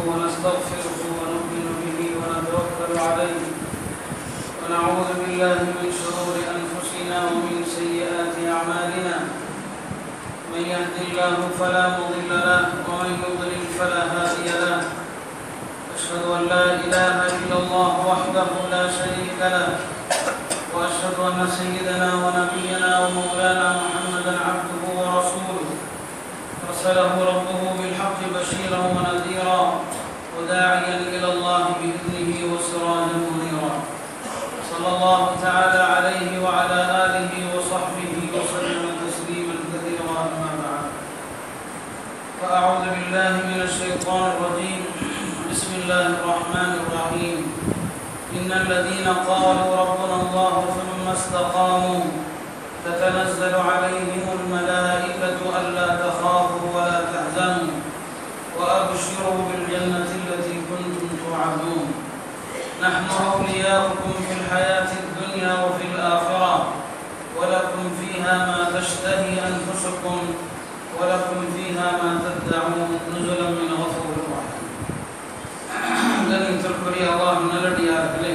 ونستغفره ونؤمن به ونتوكل عليه ونعوذ بالله من شرور أنفسنا ومن سيئات أعمالنا من يهد الله فلا مضل له ومن يضلل فلا هادي له أشهد أن لا إله إلا الله وحده لا شريك له وأشهد أن سيدنا ونبينا ومولانا محمدا عبده ورسوله أرسله ربه بالحق بشيرا ونذيرا وداعيا إلى الله بإذنه وسراجا منيرا صلى الله تعالى عليه وعلى آله وصحبه وسلم تسليما كثيرا أما بعد فأعوذ بالله من الشيطان الرجيم بسم الله الرحمن الرحيم إن الذين قالوا ربنا الله ثم استقاموا تتنزل عليهم الملائكة ألا تخافوا ولا تحزنوا وأبشروا بالجنة التي كنتم توعدون نحن أولياؤكم في الحياة الدنيا وفي الآخرة ولكم فيها ما تشتهي أنفسكم ولكم فيها ما تدعون نزلا من غفور رحيم கண்ணியத்திற்குரிய அல்லாஹ் நல்லடியார்களே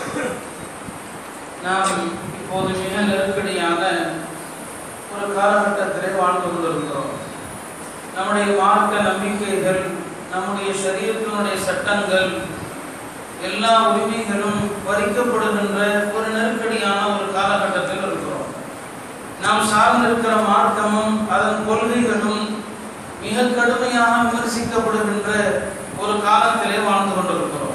நாம் இப்போது மிக நெருக்கடியான ஒரு காலகட்டத்திலே வாழ்ந்து கொண்டிருக்கிறோம் நம்முடைய மார்க்க நம்பிக்கைகள் நம்முடைய சரீரத்தினுடைய சட்டங்கள் எல்லா உரிமைகளும் பறிக்கப்படுகின்ற ஒரு நெருக்கடியான ஒரு காலகட்டத்தில் இருக்கிறோம் நாம் சார்ந்திருக்கிற மார்க்கமும் அதன் கொள்கைகளும் மிக கடுமையாக விமர்சிக்கப்படுகின்ற ஒரு காலத்திலே வாழ்ந்து கொண்டிருக்கிறோம்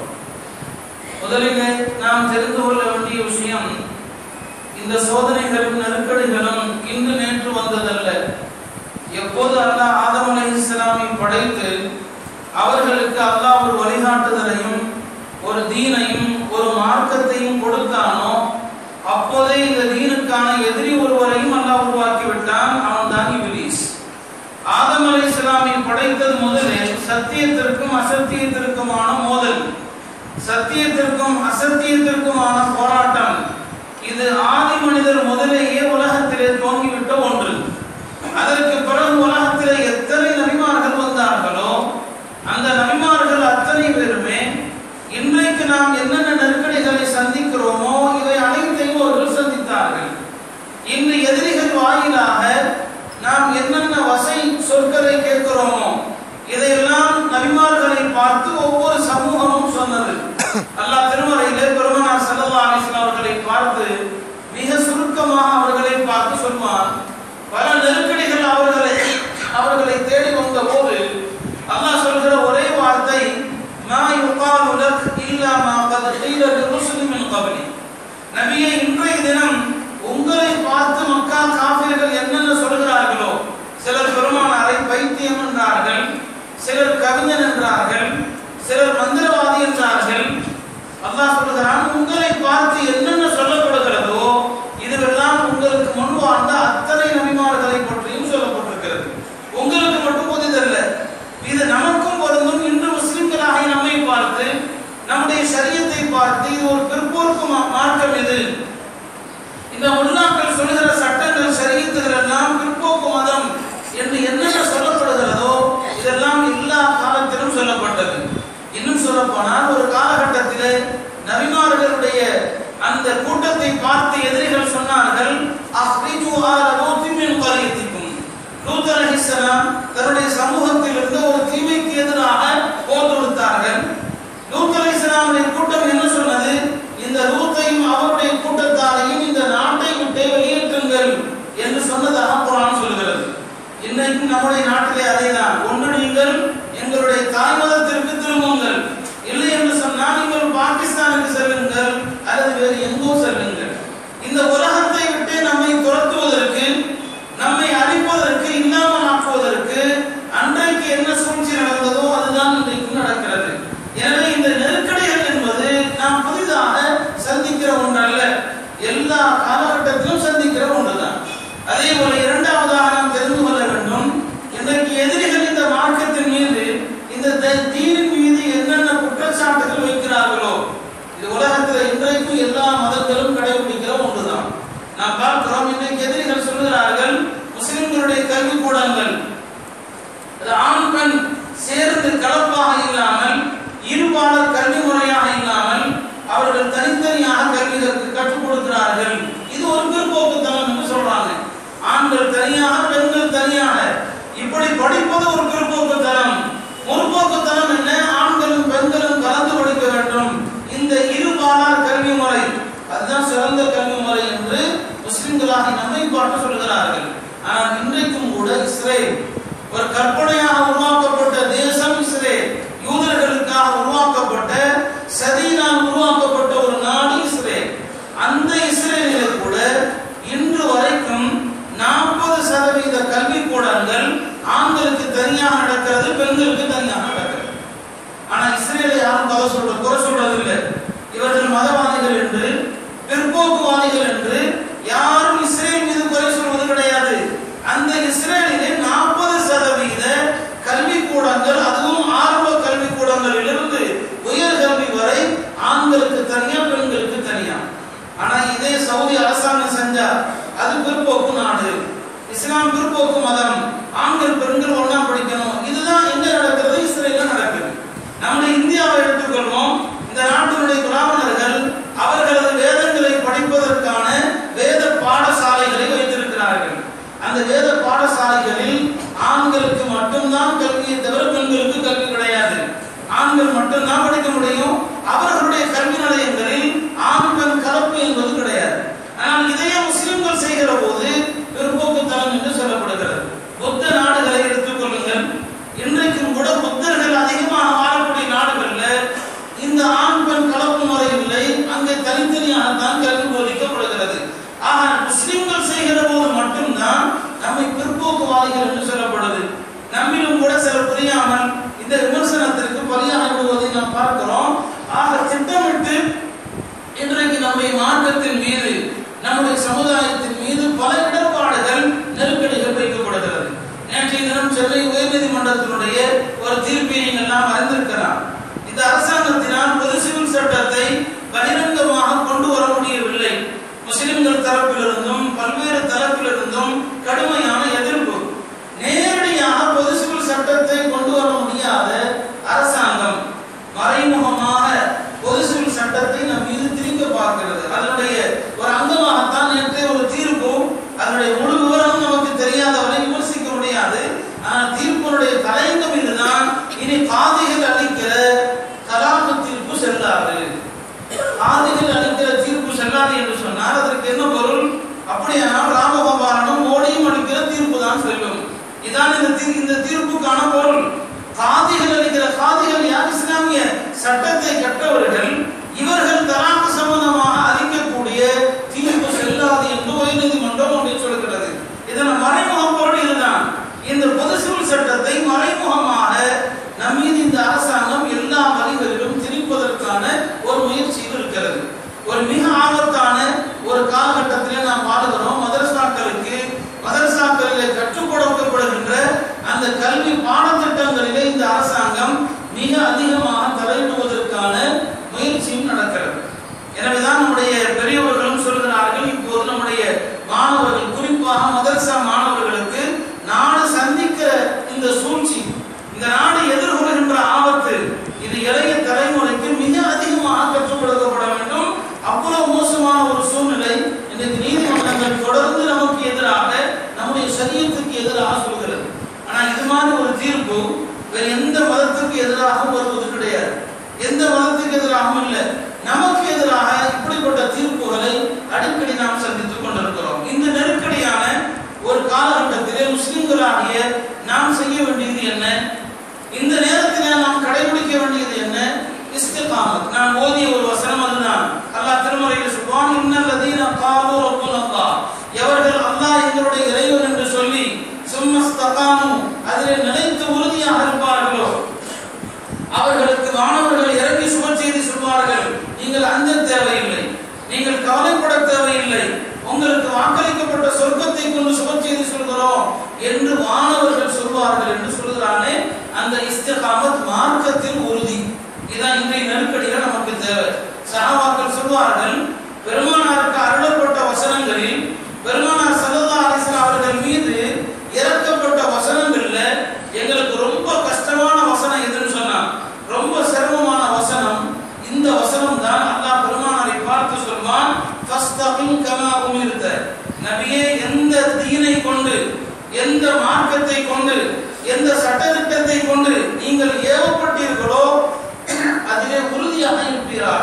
முதலிலே நாம் தெரிந்து கொள்ள வேண்டிய விஷயம் இந்த சோதனைகளும் நெருக்கடிகளும் இன்று நேற்று வந்ததல்ல எப்போது அல்லாஹ் ஆதம் அலை இஸ்லாமை படைத்து அவர்களுக்கு அல்லாஹ் ஒரு வழிகாட்டுதலையும் ஒரு தீனையும் ஒரு மார்க்கத்தையும் கொடுத்தானோ அப்போதே இந்த தீனுக்கான எதிரி ஒருவரையும் அல்லாஹ் உருவாக்கி விட்டான் அவன் தான் இபிலிஸ் ஆதம் அலை இஸ்லாமை படைத்தது முதலே சத்தியத்திற்கும் அசத்தியத்திற்குமான மோதல் சத்தியத்திற்கும் அசத்தியத்திற்குமான போராட்டம் இது ஆதி மனிதர் முதலேயே உலகத்திலே தோன்றிவிட்ட ஒன்று அதற்கு பிறகு உலகத்திலே எத்தனை நபிமார்கள் வந்தார்களோ அந்த நபிமார்கள் அத்தனை பேருமே இன்றைக்கு நாம் என்னென்ன நெருக்கடிகளை சந்திக்கிறோமோ இவை அனைத்தையும் அவர்கள் சந்தித்தார்கள் இன்று எதிரிகள் வாயிலாக நாம் என்னென்ன வசை சொற்களை கேட்கிறோமோ இதையெல்லாம் நபிமார்களை பார்த்து ஒவ்வொரு சமூகமும் சொன்னது அல்லாஹ் திருமறையிலே பெருமனார் சல்லா அலிஸ்லாம் அவர்களை பார்த்து மிக சுருக்கமாக அவர்களை பார்த்து சொல்வான் பல நெருக்கடிகள் அவர்களை அவர்களை தேடி வந்த போது அல்லாஹ் சொல்கிற ஒரே வார்த்தை மா யுகாலு லக் இல்லா மா கத் கீல லிருசுலி மின் கப்லி நபியே இன்றைய தினம் உங்களை பார்த்து மக்கா காபிர்கள் என்னென்ன சொல்கிறார்களோ சிலர் பெருமானாரை பைத்தியம் என்றார்கள் சிலர் கவிஞன் என்றார்கள் சிலர் மந்திரவாதி என்றார்கள் அல்லாஹ் சொல்கிறான் உங்களை பார்த்து என்னென்ன சொல்லப்படுகிறதோ இதுவெல்லாம் உங்களுக்கு முன் வாழ்ந்த அத்தனை நபிமார்களை பற்றியும் சொல்லப்பட்டிருக்கிறது உங்களுக்கு மட்டும் புதிதல்ல இது நமக்கும் பொருந்தும் இன்று முஸ்லிம்களாக நம்மை பார்த்து நம்முடைய சரியத்தை பார்த்து இது ஒரு பிற்போக்கு மார்க்கம் இது இந்த முன்னாக்கள் சொல்லுகிற சட்டங்கள் சரியத்துகள் எல்லாம் பிற்போக்கு மதம் என்று என்னென்ன சொல்லப்படுகிறதோ இதெல்லாம் எல்லா காலத்திலும் சொல்லப்பட்டது இன்னும் சொல்ல போனால் ஒரு காலகட்டத்திலே நபிமார்களுடைய அந்த கூட்டத்தை பார்த்து எதிரிகள் சொன்னார்கள் அஹ்ரிஜு ஆல லூத்தின் மின் கரியத்திக்கும் லூத் அலைஹிஸ்ஸலாம் தன்னுடைய சமூகத்தில் இருந்த ஒரு தீமைக்கு எதிராக போர் தொடுத்தார்கள் லூத் அலைஹிஸ்ஸலாமுடைய கூட்டம் என்ன சொன்னது இந்த லூத்தையும் அவருடைய கூட்டத்தாரையும் இந்த நாட்டை விட்டு வெளியேற்றுங்கள் என்று சொன்னதாக குரான் சொல்கிறது இன்னைக்கும் நம்முடைய நாட்டிலே அதேதான் ஒன்று நீங்கள் எங்களுடைய தாய் மதத்திற்கு திரும்புங்கள் இல்லை என்று சொன்னால் நீங்கள் பாகிஸ்தானுக்கு செல்லுங்கள் அல்லது வேறு எங்கோ செல்லுங்கள் இந்த உலகத்தை விட்டு நம்மை துரத்துவதற்கு நம்மை அழிப்பதற்கு இல்லாமல் ஆக்குவதற்கு அன்றைக்கு என்ன சூழ்ச்சி நடந்ததோ அதுதான் இன்றைக்கும் நடக்கிறது எனவே இந்த நெருக்கடிகள் என்பது நாம் புதிதாக சந்திக்கிற ஒன்றல்ல எல்லா காலகட்டத்திலும் சந்திக்கிற ஒன்றுதான் அதே போல இரண்டாவதாக நாம் தெரிந்து கொள்ள வேண்டும் இன்றைக்கு எதிரிகள் இந்த மார்க்கத்தின் மீது இந்த தீனின் மீது என்னென்ன குற்றச்சாட்டுகள் வைக்கிறார்களோ இது உலகத்தில் இன்றைக்கும் எல்லா மதங்களும் கடைபிடிக்கிற ஒன்றுதான் நாம் பார்க்கிறோம் இன்றைக்கு எதிரிகள் சொல்கிறார்கள் முஸ்லிம்களுடைய கல்வி கூடங்கள் அது ஆண் பெண் சேர்ந்து கலப்பாக இல்லாமல் இந்த விமர்சனத்திற்கு பலியாகி விடுவதை நாம் பார்க்கிறோம் ஆக திட்டமிட்டு இன்றைக்கு நம்முடைய மார்க்கத்தின் மீது நம்முடைய சமுதாயத்தின் மீது பல இடர்பாடுகள் நெருக்கடிகள் வைக்கப்படுகிறது நேற்றைய தினம் சென்னை உயர்நீதிமன்றத்தினுடைய ஒரு தீர்ப்பை நீங்கள் எல்லாம் அறிந்திருக்கலாம் இந்த அரசாங்கத்தினால் பொது சிவில் சட்டத்தை பகிரங்கமாக கொண்டு வர முடியவில்லை முஸ்லிம்கள் தரப்பிலிருந்தும் பல்வேறு தரப்பிலிருந்தும் கடுமையான எதிர்ப்பு நேரடியாக பொது சிவில் சட்டத்தை கொண்டு வர முடியாத அரசாங்கம் மறைமுகமாக பொது சிவில் சட்டத்தை நம் மீது திரிக்க பார்க்கிறது அதனுடைய ஒரு அங்கமாகத்தான் நேற்று ஒரு தீர்ப்பும் அதனுடைய முழு விவரம் நமக்கு தெரியாதவரை விமர்சிக்க முடியாது ஆனால் தீர்ப்பினுடைய தலையங்கம் இதுதான் இனி காதிகள் அளிக்கிற தலாக்கு தீர்ப்பு செல்லாது காதிகள் அளிக்கிற தீர்ப்பு செல்லாது என்று சொன்னால் அதற்கு என்ன பொருள் அப்படியானால் ராமகோபாலனும் மோடியும் அளிக்கிற தீர்ப்பு தான் செல்லும் இதான் இந்த தீர் இந்த தீர்ப்புக்கான பொருள் காதிகள் அளிக்கிற காதிகள் யார் இஸ்லாமிய சட்டத்தை கற்றவர்கள் இவர்கள் தலாக்கு சம்பந்தமாக அளிக்கக்கூடிய தீர்ப்பு செல்லாது என்று உயர்நீதிமன்றம் ஒன்றை சொல்கிறது இதன் மறைமுக பொருள் இதுதான் இந்த பொது சிவில் சட்டத்தை மறைமுகமாக நம் மீது இந்த அரசாங்கம் எல்லா வழிகளிலும் திணிப்பதற்கான ஒரு முயற்சியில் இருக்கிறது ஒரு மிக ஆபத்தான ஒரு காலகட்டத்திலே நாம் வாழுகிறோம் மதரசாக்களுக்கு மதரசாக்களிலே கற்றுக் கொடுக்கப்படுகின்ற அந்த கல்வி பாடத்திட்டங்களிலே இந்த அரசாங்கம் மிக அதிகமாக தலையிடுவதற்கான முயற்சியும் நடக்கிறது எனவேதான் நம்முடைய பெரியவர்களும் சொல்கிறார்கள் இப்போது நம்முடைய மாணவர்கள் குறிப்பாக மதரசா மாணவர்களுக்கு நாடு சந்திக்கிற இந்த சூழ்ச்சி இந்த நாடு எதிர்கொள்கின்ற ஆபத்து இது இளைய தலைமுறைக்கு மிக அதிகமாக கற்றுக் கொடுக்கப்பட வேண்டும் அவ்வளவு மோசமான ஒரு சூழ்நிலை இன்றைக்கு நீதிமன்றங்கள் தொடர்ந்து நமக்கு எதிராக நம்முடைய சரியத்துக்கு எதிராக சொல்கிறது ஆனா இது மாதிரி ஒரு தீர்ப்பு வேற எந்த மதத்துக்கு எதிராகவும் வருவது கிடையாது எந்த மதத்துக்கு எதிராகவும் இல்லை நமக்கு எதிராக இப்படிப்பட்ட தீர்ப்புகளை அடிக்கடி நாம் சந்தித்துக் கொண்டிருக்கிறோம் இந்த நெருக்கடியான ஒரு காலகட்டத்திலே முஸ்லிம்களாகிய நாம் செய்ய வேண்டியது என்ன இந்த நேரத்திலே நாம் கடைபிடிக்க வேண்டியது என்ன இஸ்திகாமத் நான் ஓதிய ஒரு வசனம் அதுதான் அல்லாஹ் திருமறையில் சொல்வான் இன்னல்லதீன காலு ரப்புல் அல்லாஹ் எவர்கள் அல்லாஹ் எங்களுடைய இறைவன் என்று சொல்லி சும்மஸ்தகானு அதிலே நிலைத்து உறுதியாக இருப்பார்களோ அவர்களுக்கு மாணவர்கள் இறங்கி சுப செய்தி சொல்வார்கள் நீங்கள் அஞ்ச தேவையில்லை நீங்கள் கவலைப்பட தேவையில்லை உங்களுக்கு வாக்களிக்கப்பட்ட சொர்க்கத்தை கொண்டு சுப செய்தி சொல்கிறோம் என்று மாணவர்கள் சொல்வார்கள் என்று சொல்கிறானே அந்த இஸ்திகாமத் மார்க்கத்தில் உறுதி இதான் இன்றைய நெருக்கடிகள் நமக்கு தேவை சஹாபாக்கள் சொல்வார்கள் பெருமானாருக்கு அருளப்பட்ட வசனங்களில் பெருமானார் சல்லா அலிஸ்லாம் அவர்கள் மீது இறக்கப்பட்ட வசனங்கள்ல எங்களுக்கு ரொம்ப கஷ்டமான வசனம் எதுன்னு சொன்னா ரொம்ப சிரமமான வசனம் இந்த வசனம் தான் அல்லாஹ் பெருமானாரை பார்த்து சொல்வான் ஃபஸ்தகிம் கமா உமிர்த நபியே எந்த தீனை கொண்டு எந்த மார்க்கத்தை கொண்டு எந்த சட்டத்திட்டத்தை கொண்டு நீங்கள் ஏவப்பட்டீர்களோ அதிலே உறுதியாக இருப்பீராக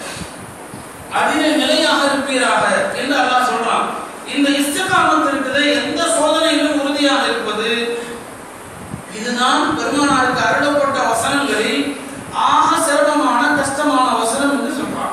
அதிலே நிலையாக இருப்பீராக என்று அல்லாஹ் சொல்றான் இந்த இஸ்திகாமத் இருக்குது எந்த சோதனையிலும் உறுதியாக இருப்பது இதுதான் பெருமானாருக்கு அருளப்பட்ட வசனங்களில் ஆக சிரமமான கஷ்டமான வசனம் என்று சொல்றான்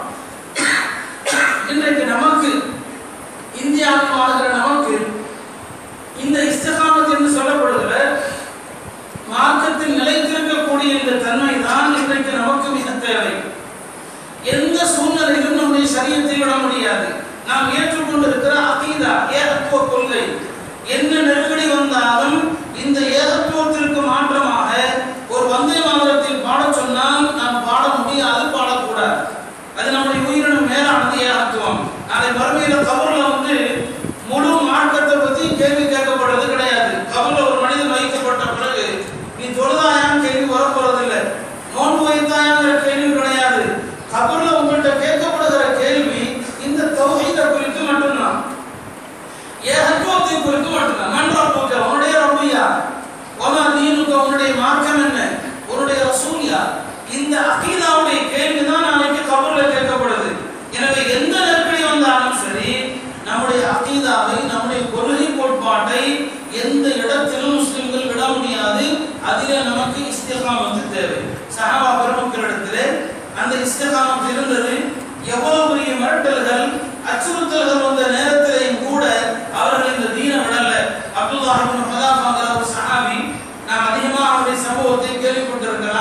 இன்றைக்கு நமக்கு இந்தியாவில் வாழ்கிற நமக்கு இந்த இஸ்திகாமத் என்று சொல்லப்படுகிற மார்க்கத்தில் நிலைத்திருக்கக்கூடிய இந்த தன்மை தான் இன்றைக்கு நமக்கு மிக தேவை எந்த சூழ்நிலையிலும் நம்முடைய சரியத்தை விட முடியாது நாம் ஏற்றுக்கொண்டிருக்கிற அகீதா ஏகத்துவ கொள்கை என்ன நெருக்கடி வந்தாலும் இந்த ஏகத்துவத்திற்கு மாற்றமாக ஒரு வந்தே மாதத்தில் பாடச் சொன்னால் நாம் பாட முடியாது பாடக்கூடாது அது நம்முடைய உயிரினும் மேலானது ஏகத்துவம் நாளை மறுமையில கபர்ல வந்து முழு மார்க்கத்தை பத்தி கேள்வி கேட்கப்படுறது கிடையாது கபர்ல ஒரு மனிதன் வைக்கப்பட்ட பிறகு நீ தொழுதாயான்னு கேள்வி வரப்போறதில்லை நோன்பு வைத்தாயாங்கிற கேள்வி கிடையாது கபர்ல உங்கள்கிட்ட கேட்கப்படுகிற கேள்வி இந்த தொகையில குறித்து மட்டும்தான் ஏகத்துவத்தை குறித்து மட்டும்தான் மண் ரப்புக்க உன்னுடைய ரப்பியா ஒமா நீனுக்கு உன்னுடைய மார்க்கம் என்ன உன்னுடைய ரசூலியா இந்த அகீதாவுடைய கேள்வி தான் நாளைக்கு கபர்ல கேட்கப்படுது எனவே எந்த நெருக்கடி வந்தாலும் சரி நம்முடைய அகீதாவை நம்முடைய கொள்கை கோட்பாட்டை எந்த இடத்திலும் முஸ்லிம்கள் விட முடியாது அதிலே நமக்கு இஸ்திகாமத்து தேவை சஹாபா பெருமக்களிடத்திலே அந்த இஸ்திகாமத் இருந்தது எவ்வளவு பெரிய மிரட்டல்கள் அச்சுறுத்தல்கள் வந்த நேரத்திலேயும் கூட அவர்கள் இந்த தீன விடல அப்துல்லா இப்னு ஹுதாஃபாங்கிற ஒரு சஹாபி நாம் அதிகமாக அவருடைய சம்பவத்தை கேள்விப்பட்டிருக்கிறோம்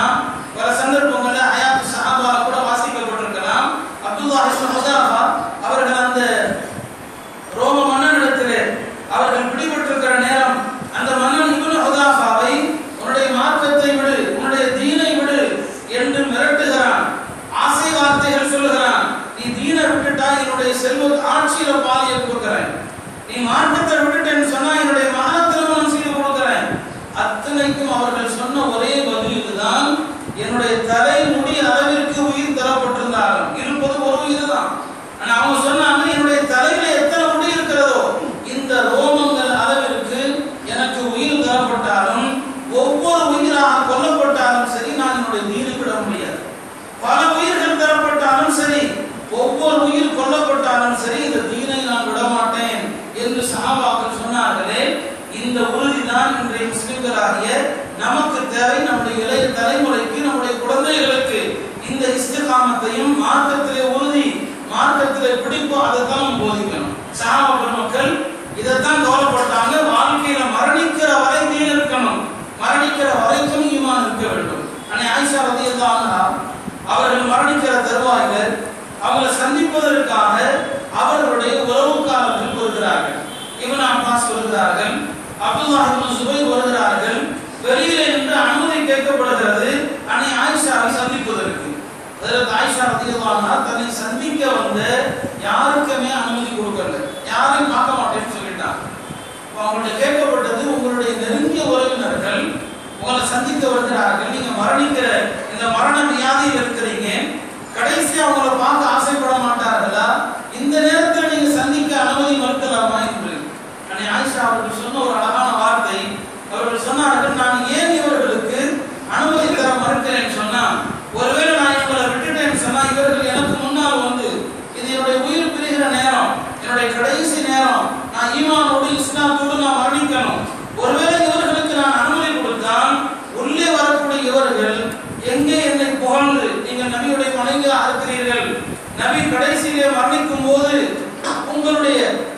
என்னுடைய தலைமுடி அளவிற்கு உயிர் தரப்பட்டிருந்தாலும் இருப்பது ஒரு உயிர் தான் ஆனா அவங்க சொன்னாங்க என்னுடைய தலையில எத்தனை முடி இருக்கிறதோ இந்த ரோமங்கள் அளவிற்கு எனக்கு உயிர் தரப்பட்டாலும் ஒவ்வொரு உயிராக கொல்லப்பட்டாலும் சரி நான் என்னுடைய உயிரை விட முடியாது பல உயிர்கள் தரப்பட்டாலும் சரி ஒவ்வொரு உயிர் கொல்லப்பட்டாலும் சரி இந்த தீனை நான் விட மாட்டேன் என்று சஹாபாக்கள் சொன்னார்களே இந்த உறுதிதான் இன்றைய முஸ்லிம்களாகிய நமக்கு தேவை நம்முடைய இளைய தலைமுறைக்கு நம்முடைய குழந்தைகளுக்கு இந்த இஸ்திகாமத்தையும் மார்க்கத்திலே உறுதி மார்க்கத்திலே பிடிப்பு அதை தான் போதிக்கணும் சஹாபா பெருமக்கள் இதைத்தான் கவலைப்பட்டாங்க வாழ்க்கையில மரணிக்கிற வரை தீன் இருக்கணும் மரணிக்கிற வரைக்கும் ஈமான் இருக்க வேண்டும் அன்னை ஆயிஷா ரதியல்லாஹு அவர்கள் மரணிக்கிற தருவாயில அவங்களை சந்திப்பதற்காக அவர்களுடைய உறவுக்காரர்கள் வருகிறார்கள் இவன் அப்பாஸ் வருகிறார்கள் அப்துல்லா இப்னு சுபைர் வருகிறார்கள் வெளியிலே நின்று அனுமதி கேட்கப்படுகிறது அன்னை ஆயிஷாவை சந்திப்பதற்கு அதற்கு ஆயிஷா ரதியல்லாஹு தன்னை சந்திக்க வந்த யாருக்குமே அனுமதி கொடுக்கல யாரையும் பார்க்க மாட்டேன்னு சொல்லிட்டான் அப்ப அவங்கள்ட்ட கேட்கப்பட்டது உங்களுடைய நெருங்கிய உறவினர்கள் உங்களை சந்திக்க வருகிறார்கள் நீங்க மரணிக்கிற இந்த மரண வியாதியில் இருக்கிறீங்க கடைசியா உங்களை பார்க்க ஆசைப்பட மாட்டார்களா இந்த நேரத்தில் நீங்க சந்திக்க அனுமதி மறுக்கலாமா என்று அன்னை ஆயிஷா அவர்கள் சொன்ன ஒரு அழகான வார்த்தை அவர்கள் சொன்னார்கள் நான் ஏன் இவர்களுக்கு அனுமதி தர மறுக்கிறேன் சொன்னா ஒருவேளை நான் இவங்களை விட்டுட்டேன்னு சொன்னா இவர்கள் எனக்கு முன்னால் வந்து இது என்னுடைய உயிர் பிரிகிற நேரம் என்னுடைய கடைசி நேரம் நான் ஈமானோடு இஸ்லாத்தோடு நான் மரணிக்கணும் ஒருவேளை இவர்களுக்கு நான் அனுமதி கொடுத்தால் உள்ளே வரக்கூடிய இவர்கள் எங்கே என்னை புகழ்ந்து நீங்கள் நபியுடைய மனைவியாக இருக்கிறீர்கள் நபி கடைசியிலே மரணிக்கும் போது உங்களுடைய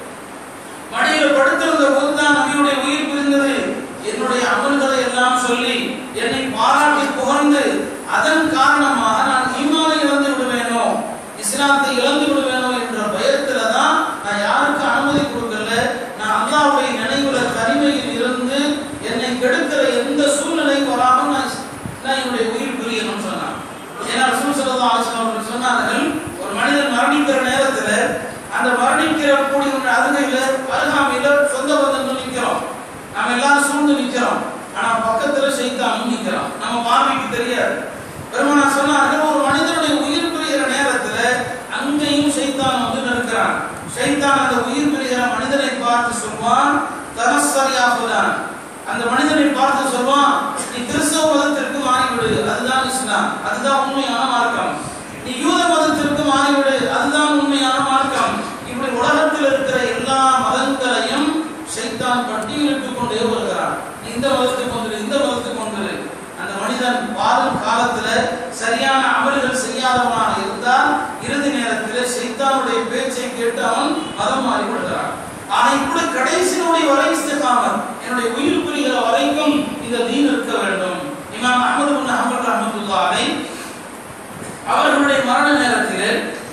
மடியில படுத்திருந்த போதுதான் நபியுடைய உயிர் பிரிந்தது என்னுடைய அமல்களை எல்லாம் சொல்லி என்னை பாராட்டி புகழ்ந்து அதன் காரணமாக நான் ஈமானை இழந்து விடுவேனோ இஸ்லாத்தை இழந்து விடுவேனோ என்ற பயத்துல தான் நான் யாருக்கு அனுமதி கொடுக்கல நான் அல்லாஹ்வுடைய நினைவுல தனிமையில் இருந்து என்னை கெடுக்கிற எந்த சூழ்நிலை வராமல் நான் நான் என்னுடைய உயிர் பிரியணும்னு சொன்னான் ஏன்னா ரசூல் ஸல்லல்லாஹு அலைஹி வஸல்லம் அவர்கள் சொன்னார்கள் ஒரு மனிதன் மரணிக்கிற நேரத்துல அந்த மரணிக்கிற கூடிய அருகையில அருகாமையில சொந்த பந்தங்கள் நிற்கிறோம் நம்ம எல்லாரும் சூழ்ந்து நிற்கிறோம் ஆனா பக்கத்துல சைத்தானும் நிற்கிறோம் நம்ம பார்வைக்கு தெரியாது பெருமானா சொன்னார்கள் ஒரு மனிதனுடைய உயிர் பிரிகிற நேரத்துல அங்கேயும் சைத்தான் வந்து நிற்கிறான் சைத்தான் அந்த உயிர் பிரிகிற மனிதனை பார்த்து சொல்வான் தனசரியாகுதான் அந்த மனிதனை பார்த்து சொல்வான் நீ கிறிஸ்தவ மதத்திற்கு மாறிவிடு அதுதான் இஸ்லாம் அதுதான் உண்மையான மார்க்கம் நீ யூத மதத்திற்கு மாறிவிடு அதுதான் உண்மையான மார்க்கம் இப்படி உலகத்தில் இருக்கிற எல்லா மதங்களையும் சைத்தான் பட்டியலிட்டுக் கொண்டே வருகிறான் நீ இந்த மதத்துக்கு வந்துரு இந்த மதத்துக்கு வந்துரு அந்த மனிதன் வாழும் காலத்துல சரியான அமல்கள் செய்யாதவனாக இருந்தால் இறுதி நேரத்தில் சைத்தானுடைய பேச்சை கேட்டு அவன் மதம் மாறி விடுகிறான் ஆனா இப்படி கடைசியினுடைய வரை இஸ்திகாமத் என்னுடைய உயிர் புரிகிற வரைக்கும் இந்த தீன் இருக்க வேண்டும் இமாம் அஹமது பின் ஹம்பல் ரஹ்மத்துல்லாஹி அவர்களுடைய மரண நேரத்தில்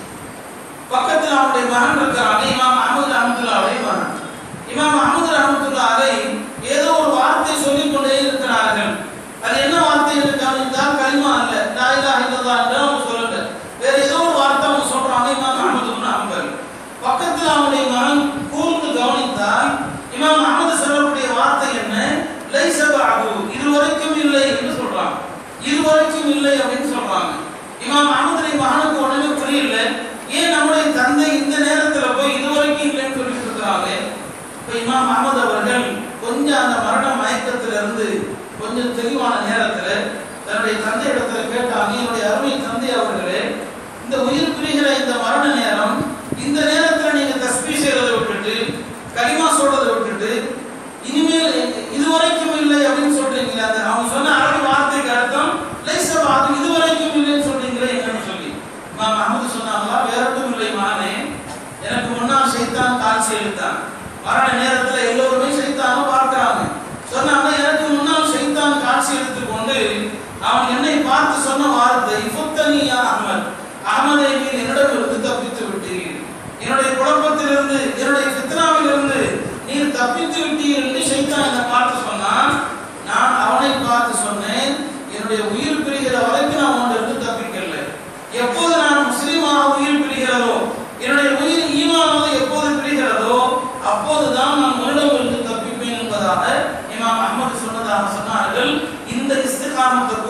பக்கத்தில் அவருடைய மகன் இருக்கிறாங்க இமாம் அஹமது ரஹமத்துல்லாஹி மகன் இமாம் அஹமது ரஹமத்துல்லாஹி ஏதோ ஒரு வார்த்தை சொல்லிக் கொண்டே இருக்கிறார்கள் அது என்ன வார்த்தை இருக்காங்க என்றால் கலிமா அல்ல லா இலாஹ இல்லல்லாஹ் என்று அவங்க சொல்லல வேற ஏதோ ஒரு வார்த்தை அவங்க சொல்றாங்க இமாம் அஹமது பின் ஹம்பல் பக்கத்தில் அவனுடைய மகன் கூர்ந்து கவனித்தால் இமாம் அஹமது சொல்லக்கூடிய வார்த்தை என்ன லைசபாகு இதுவரைக்கும் இல்லை என்று சொல்றாங்க இதுவரைக்கும் இல்லை அப்படின்னு சொல்றாங்க இமாம் அஹமதுடைய மகனுக்கு உடனே புரியல ஏன் நம்முடைய தந்தை இந்த நேரத்துல போய் இதுவரைக்கும் இல்லைன்னு சொல்லிட்டு இருக்கிறாங்க இப்ப இமாம் அஹமது அவர்கள் கொஞ்சம் அந்த மரண மயக்கத்துல இருந்து கொஞ்சம் தெளிவான நேரத்துல தன்னுடைய தந்தை இடத்துல கேட்டாங்க என்னுடைய அருமை தந்தை அவர்களே இந்த உயிர் பிரிகிற இந்த மரண நேரம் இந்த நேரத்துல நீங்க தஸ்பீ செய்யறதை விட்டுட்டு கலிமா சொல்றதை விட்டுட்டு இனிமேல் இதுவரைக்கும் இல்லை அப்படின்னு சொல்றீங்களா அந்த அவங்க சொன்ன அரபி வார்த்தைக்கு அர்த்தம் லைசப் அது இதுவரைக்கும் இல்லைன்னு சொல்றீங்களே என்னன்னு சொல்லி இமாம் அஹமது சொன்னாங்களா வேற ஒன்றும் இல்லை மகனே எனக்கு முன்னால் சைத்தான் காட்சி எழுத்தான் மரண நேரத்துல எல்லோருமே சைத்தான பார்க்கிறாங்க சொன்னாங்க எனக்கு முன்னால் சைத்தான் காட்சி எடுத்துக்கொண்டு அவன் என்னை பார்த்து சொன்ன வார்த்தை இஃபுத்தனியா அஹமத் அகமதை நீர் என்னிடமிருந்து தப்பித்து விட்டீர் என்னுடைய குழப்பத்திலிருந்து என்னுடைய ஃபித்னாவிலிருந்து நீர் தப்பித்து விட்டீர் என்று சைத்தான் என்னை பார்த்து சொன்னான் நான் அவனை பார்த்து சொன்னேன் என்னுடைய உயிர் பிரிகிற வரைக்கும் நான் உன்னிருந்து தப்பிக்கல எப்போது நான் முஸ்லீமாக உயிர் பிரிகிறதோ என்னுடைய உயிர் ஈமானது எப்போது பிரிகிறதோ அப்போதுதான் நான் உன்னிடமிருந்து தப்பிப்பேன் என்பதாக இமாம் அஹமது சொன்னதாக சொன்னார்கள் இந்த இஸ்திகாமத்தை குறித்து தான்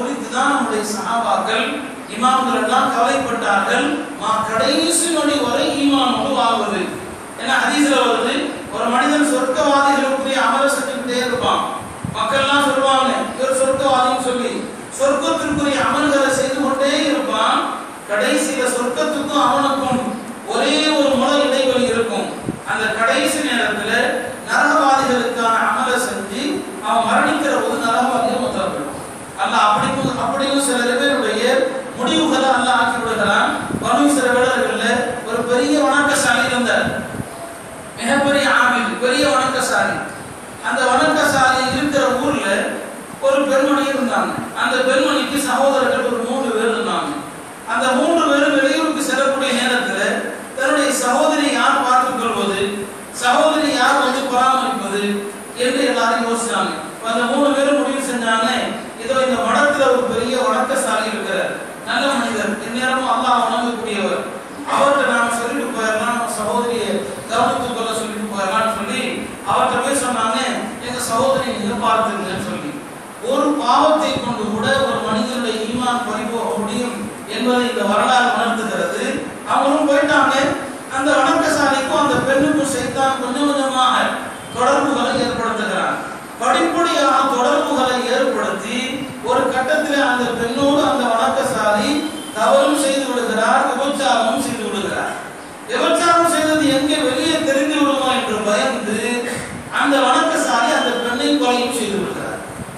தான் நம்முடைய சஹாபாக்கள் இமாம்கள் எல்லாம் கவலைப்பட்டார்கள் மா கடைசி நொடி வரை ஈமானோடு வாழ்வது ஏன்னா ஹதீஸ்ல வருது ஒரு மனிதன் சொர்க்கவாதிகளுக்குரிய அமல செஞ்சுக்கிட்டே இருப்பான் மக்கள்லாம் சொல்லுவாங்க இவர் சொர்க்கவாதின்னு சொல்லி சொர்க்கத்திற்குரிய அமல்களை செய்து கொண்டே இருப்பான் கடைசியில சொர்க்கத்துக்கும் அவனுக்கும் ஒரே ஒரு முறை இடைவெளி இருக்கும் அந்த கடைசி நேரத்துல நரகவாதிகளுக்கான அமலை செஞ்சு அவன் மரணிக்கிற போது நரகவாதிகள் மொத்தம் போயிடும் அல்ல அப்படியும் அப்படியும் சில பேருடைய முடிவுகளை அல்ல ஆக்கி விடுகிறான் பனு சில வேடர்கள்ல ஒரு பெரிய வணக்கசாலி இருந்தார் மிகப்பெரிய ஆமில் பெரிய வணக்கசாலி அந்த வணக்கசாலி இருக்கிற ஊர்ல ஒரு பெண்மணி இருந்தாங்க அந்த பெண்மணிக்கு சகோதரர்கள் ஒரு மூன்று பேர் இருந்தாங்க அந்த மூன்று பேரும் வெளியூருக்கு செல்லக்கூடிய நேரத்துல தன்னுடைய சகோதரி யார் பார்த்துக் கொள்வது சகோதரி யார் வந்து பராமரிப்பது என்று எல்லாரும் யோசிச்சாங்க இப்ப அந்த மூணு பேரும் முடிவு செஞ்சாங்க இதோ இந்த மடத்துல ஒரு பெரிய வணக்கசாலி இருக்கிறார் நல்ல மனிதர் இந்நேரமும் அல்லாஹ் வணங்கக்கூடியவர் அவர்கிட்ட நாம சொல்லிட்டு போயிடலாம் நம்ம சகோதரியை கவனித்துக் கொள்ள சொல்லிட்டு போயிடலாம்னு சொல்லி அவர்கிட்ட போய் சொன்னாங்க எங்க சகோதரி நீங்க பார்த்துங்கன்னு சொல்லி ஒரு பாவத்தை கொண்டு கூட ஒரு மனிதனுடைய ஈமான் பறிபோக முடியும் என்பதை இந்த வரலாறு உணர்த்துகிறது அவங்களும் போயிட்டாங்க அந்த வணக்கசாலைக்கும் அந்த பெண்ணுக்கும் சைத்தான் கொஞ்சம் கொஞ்சமாக தொடர்புகளை ஏற்படுத்துகிறான் படிப்படியாக தொடர்புகளை ஏற்படுத்தி ஒரு கட்டத்தில் அந்த பெண்ணோடு அந்த வணக்கசாலி தவறும் செய்து விடுகிறார் விபச்சாரமும் செய்து விடுகிறார் விபச்சாரம் செய்தது எங்கே வெளியே தெரிந்து விடுமோ என்று பயந்து அந்த வணக்கசாலி அந்த பெண்ணை கொலையும் செய்து விடுகிறார்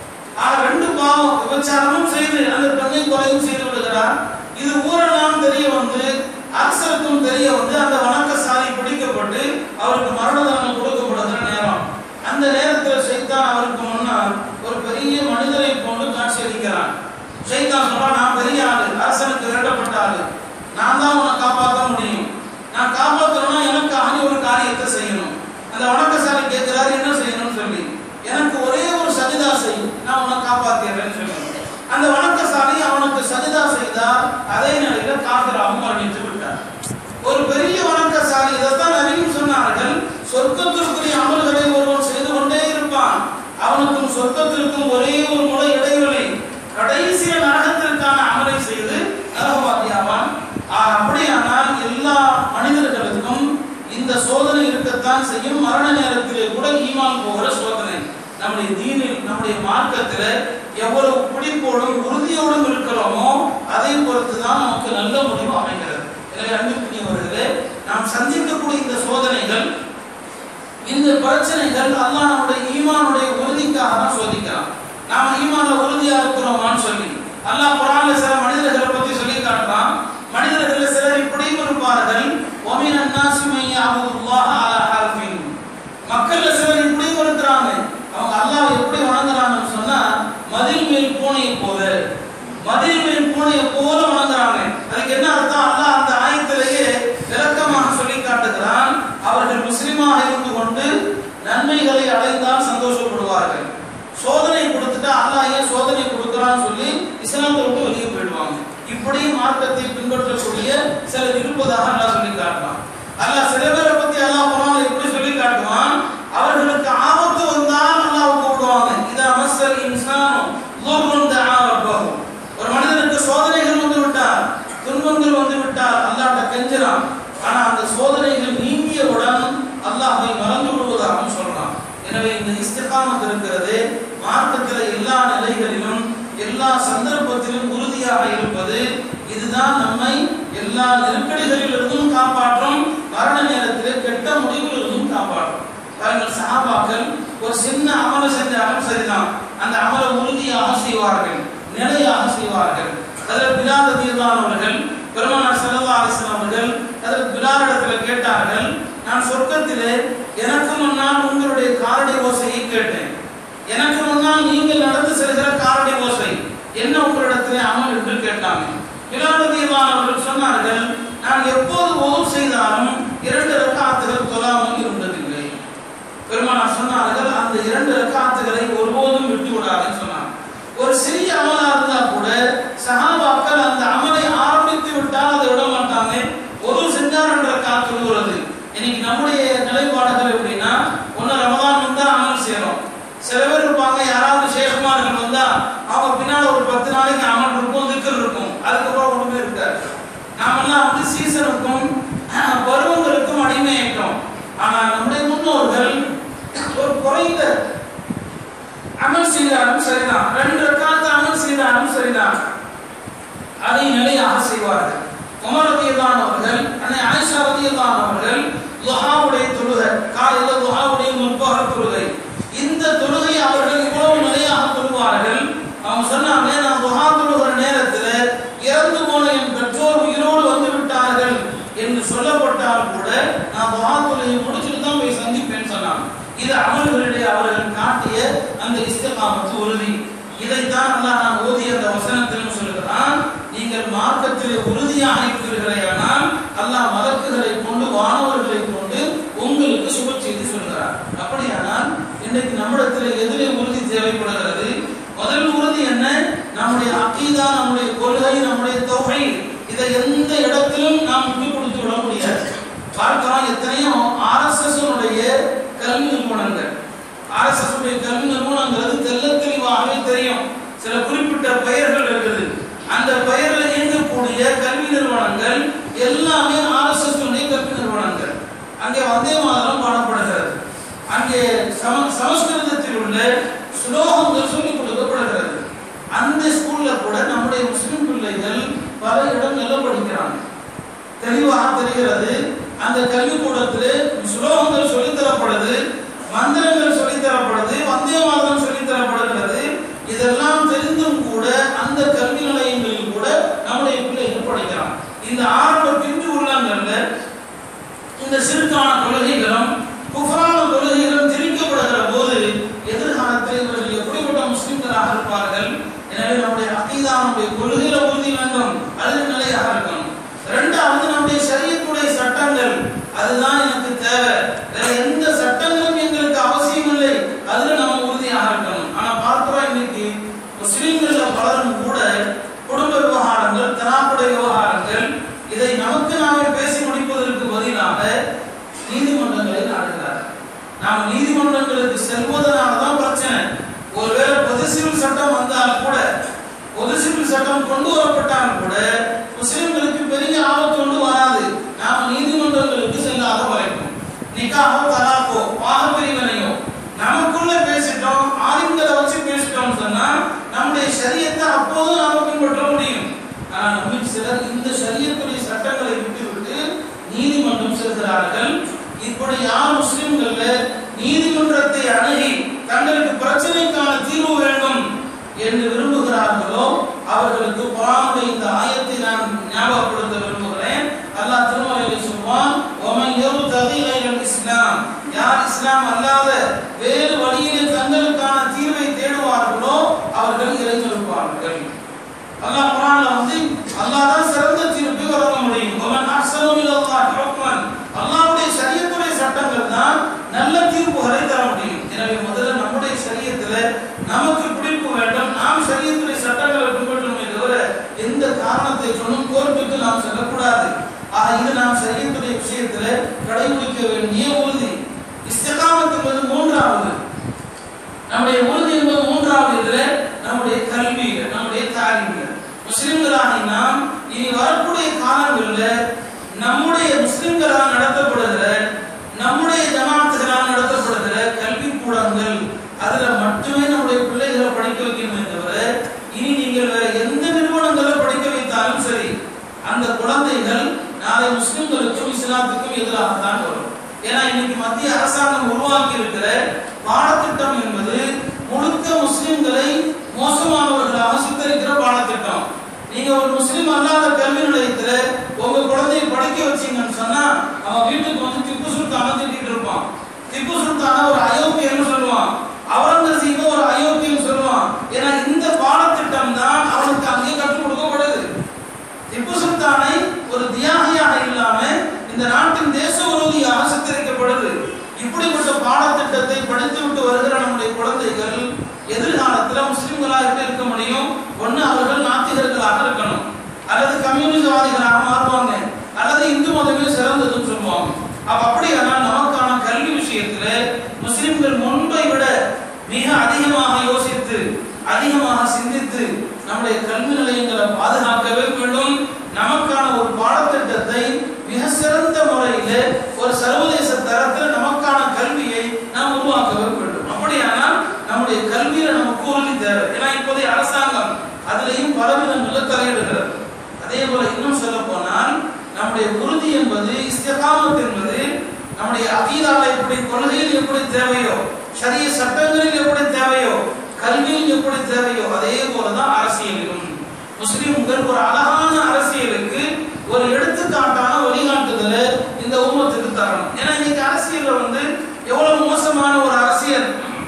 ஆக ரெண்டு பாவம் விபச்சாரமும் செய்து அந்த பெண்ணை கொலையும் செய்து விடுகிறார் இது ஊரெல்லாம் தெரிய வந்து அரசருக்கும் தெரிய வந்து அந்த வணக்கசாலி பிடிக்கப்பட்டு அவருக்கு மரண தண்டனை கொடுக்கப்படுகிற நேரம் அந்த நேரத்தில் சைத்தான் அவருக்கு முன்னால் ஒரு பெரிய மனிதரை போன்று காட்சி அளிக்கிறான் சைத்தான் சொல்றான் நான் பெரிய ஆளு அரசனுக்கு விரட்டப்பட்ட ஆளு நான் தான் உன்னை காப்பாற்ற முடியும் நான் காப்பாற்றணும்னா எனக்காக நீ ஒரு காரியத்தை செய்யணும் அந்த வணக்கசாலி கேட்கிறாரு என்ன செய்யணும்னு சொல்லி எனக்கு ஒரே ஒரு சஜிதா செய்யும் நான் உன்னை காப்பாத்திடுறேன்னு சொல்லி அந்த வணக்கசாலி அவனுக்கு சஜிதா செய்தால் அதே நிலையில காபிராவும் மரணித்து விட்டார் ஒரு பெரிய வணக்கசாலி இதைத்தான் நபியும் சொன்னார்கள் சொர்க்கத்திற்குரிய அமல்களை ஒருவன் செய்து கொண்டே இருப்பான் அவனுக்கும் சொர்க்கத்திற்கும் ஒரே ஒரு முறை இடைவெளி கடைசிய நரகத்திற்கான அமலை செய்து நரகவாதியாவான் ஆக, அப்படியானால் எல்லா மனிதர்களுக்கும் இந்த சோதனை இருக்கத்தான் செய்யும் மரண நேரத்திலே கூட ஈமான் போகிற சோதனை நம்முடைய தீனில் நம்முடைய மார்க்கத்தில் எவ்வளவு பிடிப்போடும் உறுதியோடும் இருக்கிறோமோ அதை பொறுத்து தான் நமக்கு நல்ல முடிவு அமைகிறது எனவே அன்புக்குரியவர்களே நாம் சந்திக்கக்கூடிய இந்த சோதனைகள் இந்த பிரச்சனைகள் அல்லாஹ் நம்முடைய ஈமானுடைய உறுதிக்காக தான் சோதிக்கிறான் நாம ஈமான்ல உறுதியா இருக்கிறோமான்னு சொல்லி அல்லாஹ் குரான்ல சில மனிதர்களை பத்தி சொல்லி காட்டுறான் மனிதர்கள் சிலர் இப்படியும் இருப்பார்கள் ஒமின் அன்னாசி மையாவுல்லாஹ் அலா ஹர்ஃபின் மக்கள்ல சிலர் இப்படியும் இருக்கிறாங்க அவங்க அல்லாஹ் எப்படி வணங்குறாங்கன்னு சொன்னா மதில் மேல் பூனையை போல மதில் மேல் பூனையை போல வணங்குறாங்க அதுக்கு என்ன அர்த்தம் அல்லாஹ் அந்த ஆயத்திலேயே விளக்கமாக சொல்லி காட்டுகிறான் அவர்கள் முஸ்லிமாக இருந்து கொண்டு நன்மைகளை அடைந்தால் சந்தோஷப்படுவார்கள் சோதனை கொடுத்துட்டா அல்லாஹ் ஏன் சோதனை கொடுக்கறான்னு சொல்லி இஸ்லாத்தை விட்டு வெளியே போயிடுவாங்க இப்படி மார்க்கத்தை பின்பற்றக்கூடிய சிலர் இருப்பதாக அல்லாஹ் சொல்லி காட்டுறான் அல்லாஹ் சில பேரை பத்தி அல்லாஹ் குர்ஆன்ல எப்படி சொல்லி காட்டுவான் அவர்களுக்கு ஆபத்து வந்தால் அல்லாஹ் கூப்பிடுவாங்க இதா மஸ்ஸல் இன்சானு ضرٌ دعا ربه ஒரு மனிதனுக்கு சோதனைகள் வந்து விட்டால் துன்பங்கள் வந்து விட்டால் அல்லாஹ்ட்ட கெஞ்சுறான் ஆனா அந்த சோதனைகள் நீங்கியவுடன் அல்லாஹ்வை மறந்து விடுவதாகவும் சொல்றான் எனவே இந்த இஸ்திகாமத் இருக்கிறது மார்க்கத்தில் எல்லா நிலைகளிலும் எல்லா சந்தர்ப்பத்திலும் உறுதியாக இருப்பது இதுதான் நம்மை எல்லா நெருக்கடிகளிலிருந்தும் காப்பாற்றும் மரண நேரத்தில் கெட்ட முடிவிலிருந்தும் காப்பாற்றும் பாருங்கள் சஹாபாக்கள் ஒரு சின்ன அமல செஞ்சாலும் சரிதான் அந்த அமல உறுதியாக செய்வார்கள் நிலையாக செய்வார்கள் அதில் பிலால் தீர்வான் அவர்கள் பெருமானார் ஸல்லல்லாஹு அலைஹி வஸல்லம் அவர்கள் அதில் பிலால் இடத்துல கேட்டார்கள் நான் சொர்க்கத்திலே எனக்கு முன்னால் உங்களுடைய காரடி ஓசையை கேட்டேன் எனக்கு முன்னால் நீங்கள் நடந்து செல்கிற காரடி ஓசை என்ன உங்களிடத்திலே அமல் என்று கேட்டாங்க பிலால் தீர்வான் அவர்கள் சொன்னார்கள் நான் எப்போது ஒது செய்தாலும் இரண்டு ரக்காத்துகள் தொழாமல் இருந்ததில்லை பெருமானார் சொன்னார்கள் அந்த இரண்டு ரக்காத்துகளை ஒருபோதும் விட்டு விடாதுன்னு சொன்னாங்க ஒரு சிறிய அமலா இருந்தா கூட சஹாபாக்கள் அந்த அமலை ஆரம்பித்து விட்டால் அதை விட மாட்டாங்க ஒரு செஞ்சார் என்ற காத்து விடுவது இன்னைக்கு நம்முடைய நிலைப்பாடுகள் எப்படின்னா ஒன்னு ரமதான் வந்தா அமல் செய்யறோம் சில பேர் இருப்பாங்க யாராவது சேஷமார்கள் வந்தா அவங்க பின்னால ஒரு பத்து நாளைக்கு அமல் செஞ்சாலும் சரிதான் ரெண்டு ரக்காத்து அமல் செய்தாலும் சரிதான் அதை நிலையாக செய்வார்கள் உமர் ரதியல்லான் அவர்கள் அன்னை ஆயிஷா ரதியல்லான் அவர்கள் துஹாவுடைய தொழுகை காலையில துஹாவுடைய முற்பகல் தொழுகை இந்த தொழுகை அவர்கள் இவ்வளவு நிலையாக தொழுவார்கள் அவங்க சொன்னாங்க நான் துஹா தொழுகிற நேரத்தில் இறந்து போன என் பெற்றோர் உயிரோடு வந்து விட்டார்கள் என்று சொல்லப்பட்டால் கூட நான் துஹா தொழுகை முடிச்சுட்டு தான் போய் சந்திப்பேன்னு சொன்னாங்க இது அமல்களிடையே அவர்கள் காட்டிய அந்த இஸ்திகாமத்து உறுதி இதைத்தான் அல்லாஹ் நான் ஓதிய அந்த வசனத்திலும் சொல்லுகிறான் நீங்கள் மார்க்கத்திலே உறுதியாக இருக்கிறீர்களேயானால் அல்லாஹ் மலக்குகளை கொண்டு வானவர்களை கொண்டு உங்களுக்கு சுப செய்தி சொல்கிறார் அப்படியானால் இன்னைக்கு நம்மிடத்தில் எதிலே உறுதி தேவைப்படுகிறது முதல் உறுதி என்ன நம்முடைய அக்கீதா நம்முடைய கொள்கை நம்முடைய தொகை இதை எந்த இடத்திலும் நாம் விட்டு கொடுத்து விட முடியாது பார்க்கலாம் எத்தனையோ ஆர்எஸ்எஸ் கல்வி நிறுவனங்கள் ஆர்எஸ்எஸ் உடைய கல்வி நிறுவனங்கிறது தெல்ல தெளிவாகவே தெரியும் சில குறிப்பிட்ட பெயர்கள் இருக்குது அந்த பெயரில் இயங்கக்கூடிய கல்வி நிறுவனங்கள் எல்லாமே ஆர்எஸ்எஸ் உடைய கல்வி நிறுவனங்கள் அங்கே வந்தே மாதரம் பாடப்படுகிறது அங்கே சம சமஸ்கிருதத்தில் உள்ள ஸ்லோகங்கள் சொல்லிக் கொடுக்கப்படுகிறது அந்த ஸ்கூல்ல கூட நம்முடைய முஸ்லிம் பிள்ளைகள் பல இடங்கள்ல படிக்கிறாங்க தெளிவாக தெரிகிறது அந்த கல்விக்கூடத்தில் ஸ்லோகங்கள் சொல்லித் தரப்படுது மந்திரங்கள் சொல்லித் தரப்படுது வந்தே மாதம் சொல்லித் தரப்படுகிறது இதெல்லாம் தெரிந்தும் கூட அந்த கல்வி நிலையங்களில் கூட நம்முடைய பிள்ளைகள் படிக்கிறாங்க இந்த ஆரம்ப பிஞ்சு உள்ளங்கள்ல இந்த சிறுக்கான கொள்கைகளும் குஃபரான கொள்கைகளும் திரிக்கப்படுகிற போது எதிர்காலத்தில் இவர்கள் எப்படிப்பட்ட முஸ்லிம்களாக இருப்பார்கள் எனவே நம்முடைய அகீதா நம்முடைய கொள்கையில உறுதி வேண்டும் அது நிலையாக இருக்கணும் இரண்டாவது நம்முடைய சரியத்துடைய சட்டங்கள் அதுதான் எனக்கு தேவை வேற எந்த சட்டங்களும் எங்களுக்கு அவசியம் இல்லை அதுல நம்ம உறுதியாக இருக்கணும் ஆனா பார்க்கிறோம் இன்னைக்கு முஸ்லிம்கள்ல பலரும் கூட குடும்ப விவகாரங்கள் தனாப்புடைய விவகாரங்கள் இதை நமக்கு நாமே பேசி முடிப்பதற்கு பதிலாக நீதிமன்றங்களை நாடுகிறார் நாம் நீதிமன்றங்களுக்கு செல்வதனால தான் பிரச்சனை ஒருவேளை பொது சிவில் சட்டம் வந்தால் கூட பொது சிவில் சட்டம் கொண்டு வரப்பட்டால் கூட முஸ்லிம்களுக்கு பெரிய ஆபத்து ஒன்று வராது நாம் நீதிமன்றங்களுக்கு செல்லாத வரைக்கும் நிக்காஹோ தலாக்கோ பாகப்பிரிவினையோ நமக்குள்ள பேசிட்டோம் ஆளுங்களை வச்சு பேசிட்டோம் சொன்னா நம்முடைய சரியத்தை அப்போதும் நாம பின்பற்ற முடியும் ஆனா நம்ம சிலர் இந்த சரியத்துடைய சட்டங்களை விட்டுவிட்டு நீதிமன்றம் செல்கிறார்கள் இப்படி யார் முஸ்லிம்கள் நீதிமன்றத்தை அணுகி தங்களுக்கு பிரச்சனைக்கான தீர்வு வேண்டும் என்று விரும்புகிறார்களோ அவர்களுக்கு குரானுடைய இந்த ஆயத்தை நான் ஞாபகப்படுத்த விரும்புகிறேன் அல்லாஹ் திருமலையில் சொல்வான் ஒமன் யர்தகி கைரல் இஸ்லாம் யார் இஸ்லாம் அல்லாத வேறு வழியிலே தங்களுக்கான தீர்வை தேடுவார்களோ அவர்கள் இறைஞ்சிருப்பார்கள் அல்லாஹ் குரான்ல வந்து அல்லாஹ் தான் சிறந்த தீர்ப்பை வழங்க முடியும் ஒமன் அஹ்சனு மினல்லாஹி ஹுக்மன் அல்லாஹ்வுடைய ஷரியத்துடைய சட்டங்கள் தான் நல்ல தீர்ப்புகளை தர முடியும் எனவே முதல்ல நம்முடைய சரியத்துல நமக்கு பிடிப்பு வேண்டும் நாம் சரியத்துடைய சட்டங்களை பின்பற்றணுமே தவிர எந்த காரணத்தை சொன்னும் கோர்ட்டுக்கு நாம் செல்லக்கூடாது ஆக இது நாம் சரியத்துடைய விஷயத்துல கடைபிடிக்க வேண்டிய உறுதி இஸ்திகாமத் என்பது மூன்றாவது நம்முடைய உறுதி என்பது மூன்றாவது இதுல நம்முடைய கல்வியில நம்முடைய தாலிமில முஸ்லிம்களாக நாம் இனி வரக்கூடிய காலங்களில் நம்முடைய முஸ்லிம்களால் நடத்தப்படுகிற நம்முடைய ஜமாத்துகளால் நடத்தப்படுகிற கல்வி கூடங்கள் அதுல மட்டுமே நம்முடைய பிள்ளைகளை படிக்க வைக்கணுமே தவிர இனி நீங்கள் வேற எந்த நிறுவனங்களை படிக்க வைத்தாலும் சரி அந்த குழந்தைகள் நாளை முஸ்லிம்களுக்கும் இஸ்லாத்துக்கும் எதிராகத்தான் வரும் ஏன்னா இன்னைக்கு மத்திய அரசாங்கம் உருவாக்கி இருக்கிற பாடத்திட்டம் என்பது முழுக்க முஸ்லிம்களை மோசமானவர்களாக சித்தரிக்கிற பாடத்திட்டம் நீங்க ஒரு முஸ்லிம் அல்லாத கல்வி நிலையத்துல உங்க குழந்தைய படிக்க வச்சீங்கன்னு சொன்னா அவன் வீட்டுக்கு வந்து திப்பு சுல்தான திட்டிட்டு இருப்பான் திப்பு சுல்தான ஒரு அயோக்கியன்னு சொல்லுவான் அவுரங்கசீப ஒரு அயோக்கியம் சொல்லுவான் ஏன்னா இந்த பாடத்திட்டம் தான் அவனுக்கு அங்கே கற்றுக் கொடுக்கப்படுது திப்பு சுல்தானை ஒரு தியாகியாக இல்லாம இந்த நாட்டின் தேச விரோதியாக சித்தரிக்கப்படுது இப்படிப்பட்ட பாடத்திட்டத்தை படித்துவிட்டு வருகிற நம்முடைய குழந்தைகள் எதிர்காலத்துல முஸ்லிம்களாக இருக்க முடியும் ஒண்ணு அவர்கள் நாத்திகர்களாக இருக்கணும் அல்லது கம்யூனிசவாதிகளாக மாறுவாங்க அல்லது இந்து மதமே சிறந்ததுன்னு சொல்லுவாங்க அப்ப அப்படியானால் நமக்கான கல்வி விஷயத்துல முஸ்லிம்கள் முன்பை விட மிக அதிகமாக யோசித்து அதிகமாக சிந்தித்து நம்முடைய கல்வி நிலையங்களை பாதுகாக்கவே வேண்டும் நமக்கான ஒரு பாடத்திட்டத்தை மிக சிறந்த முறையில ஒரு சர்வதேச தரத்தில் நமக்கான கல்வியை நாம் உருவாக்கவே வேண்டும் அப்படியானால் நம்முடைய கல்வியில நமக்கு உறுதி இஸ்திகாமத் என்பது நம்முடைய அதீதால எப்படி கொள்கையில் எப்படி தேவையோ சரிய சட்டங்களில் எப்படி தேவையோ கல்வியில் எப்படி தேவையோ அதே போலதான் அரசியலிலும் முஸ்லிம்கள் ஒரு அழகான அரசியலுக்கு ஒரு எடுத்துக்காட்டான வழிகாட்டுதலை இந்த உம்மத்துக்கு தரணும் ஏன்னா இன்னைக்கு அரசியல்ல வந்து எவ்வளவு மோசமான ஒரு அரசியல்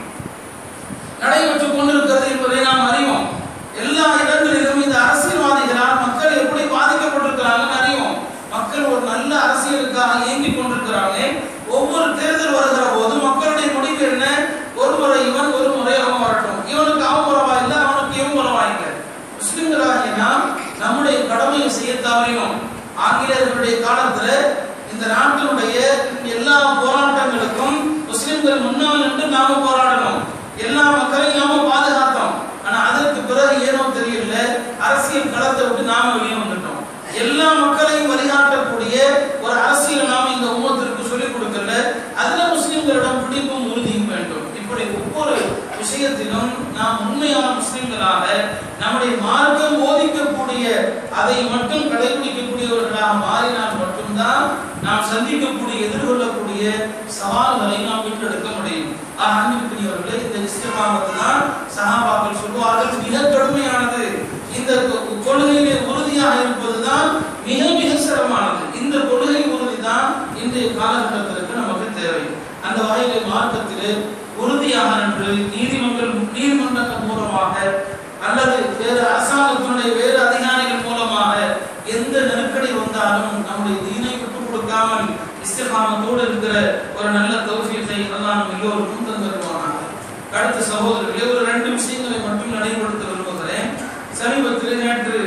நடைபெற்றுக் கொண்டிருக்கிறது என்பதை நாம் அறிவோம் எல்லா இடங்களிலும் இந்த அரசியல்வாதிகளால் மக்கள் எப்படி பாதிக்கப்பட்டிருக்கிறாங்கன்னு அறிவோம் மக்கள் ஒரு நல்ல அரசியலுக்காக இயங்கிக் கொண்டிருக்கிறாங்க ஒவ்வொரு தேர்தல் வருகிற போது மக்களுடைய முடிவு என்ன ஒரு முறை இவன் ஒரு முறை அவன் வரட்டும் இவனுக்கு அவன் பரவாயில்லை அவனுக்கு இவன் பரவாயில்லை முஸ்லிம்களாகிய நாம் நம்முடைய கடமையை செய்ய தவறினோம் ஆங்கிலேயர்களுடைய காலத்துல இந்த நாட்டினுடைய எல்லா போராட்டங்களுக்கும் முஸ்லிம்கள் முன்னால் நின்று நாம போராடணும் எல்லா மக்களையும் நாம பாதுகாத்தோம் ஆனா அதற்கு பிறகு ஏனோ தெரியல அரசியல் களத்தை விட்டு நாம வெளியே வந்துட்டோம் எல்லா மக்களையும் வழிகாட்டக்கூடிய ஒரு அரசியல் நாம இந்த உம்மத்திற்கு சொல்லிக் கொடுக்கல அதுல முஸ்லிம்களிடம் பிடிப்பும் உறுதியும் வேண்டும் இப்படி ஒவ்வொரு விஷயத்திலும் நாம் உண்மையான முஸ்லிம்களாக நம்முடைய மார்க்கம் போதிக்கக்கூடிய அதை மட்டும் கடைபிடிக்கக்கூடியவர்களாக மாறினால் மட்டும்தான் நாம் சந்திக்கக்கூடிய எதிர்கொள்ளக்கூடிய சவால்களை நாம் மீட்டெடுக்க முடியும் ஆக அன்பிற்குரியவர்களே இந்த இஸ்திகாமத்து தான் சஹாபாக்கள் சொல்வார்கள் மிக கடுமையானது இந்த கொ- கொள்கையிலே உறுதியாக இருப்பதுதான் மிக மிக சிரமமானது இந்த கொள்கை உறுதி தான் இன்றைய காலகட்டத்திற்கு நமக்கு தேவை அந்த வகையிலே மார்க்கத்திலே உறுதியாக நின்று நீதிமன்ற நீதிமன்றங்கள் மூலமாக அல்லது வேறு அரசாங்கத்தினுடைய வேறு அதிகாரிகள் மூலமாக எந்த நெருக்கடி வந்தாலும் நம்முடைய தீனை விட்டுக் கொடுக்காமல் இஸ்திகாமத்தோடு இருக்கிற ஒரு நல்ல தௌஃபீத்தை அல்லாஹ் நம் எல்லோருக்கும் தந்திருவானாக அடுத்த சகோதரர்களே ஒரு ரெண்டு விஷயங்களை மட்டும் நடைபெறுத்த விரும்புகிறேன் சமீபத்தில் நேற்று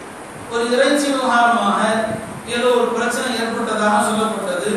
ஒரு இறைச்சி விவகாரமாக ஏதோ ஒரு பிரச்சனை ஏற்பட்டதாக சொல்லப்பட்டது